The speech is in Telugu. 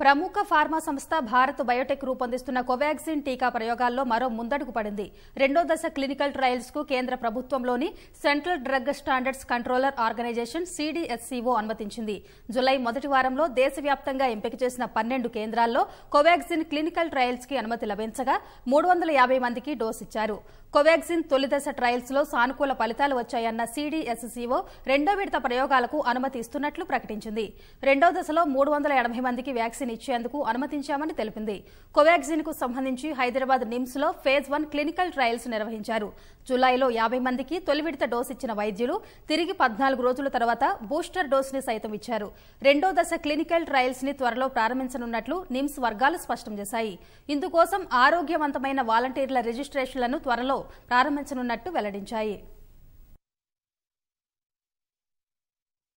ప్రముఖ ఫార్మా సంస్థ భారత్ బయోటెక్ రూపొందిస్తున్న కోవాక్సిన్ టీకా ప్రయోగాల్లో మరో ముందడుగు పడింది రెండో దశ క్లినికల్ ట్రయల్స్ కు కేంద్ర ప్రభుత్వంలోని central drug standards controller organization CDSCO అనుమతించింది జులై మొదటి వారంలో దేశవ్యాప్తంగా ఎంపిక చేసిన పన్నెండు కేంద్రాల్లో కోవాక్సిన్ క్లినికల్ ట్రయల్స్ కి అనుమతి లభించగా మూడు వందల యాభై మందికి డోస్ ఇచ్చారు కోవాక్సిన్ తొలిదశ ట్రయల్స్ లో సానుకూల ఫలితాలు వచ్చాయన్న సిడిఎస్సిఓ రెండో విడత ప్రయోగాలకు అనుమతి ఇస్తున్నట్లు ప్రకటించింది రెండో దశలో మూడు వందల ఎనభై మందికి వ్యాక్సిన్ ఇచ్చేందుకు అనుమతించామని తెలిపింది కోవాక్సిన్ కు సంబంధించి హైదరాబాద్ నిమ్స్ లో ఫేజ్ వన్ క్లినికల్ ట్రయల్స్ నిర్వహించారు జులైలో యాభై మందికి తొలి విడత డోస్ ఇచ్చిన వైద్యులు తిరిగి పద్నాలుగు రోజుల తర్వాత బూస్టర్ డోస్ ని సైతం ఇచ్చారు రెండో దశ క్లినికల్ ట్రయల్స్ ని త్వరలో ప్రారంభించనున్నట్లు నిమ్స్ వర్గాలు స్పష్టం చేశాయి ఇందుకోసం ఆరోగ్యవంతమైన వాలంటీర్ల రిజిస్ట్రేషన్లను త్వరలో ప్రారంభించనున్నట్టు వెల్లడించాయి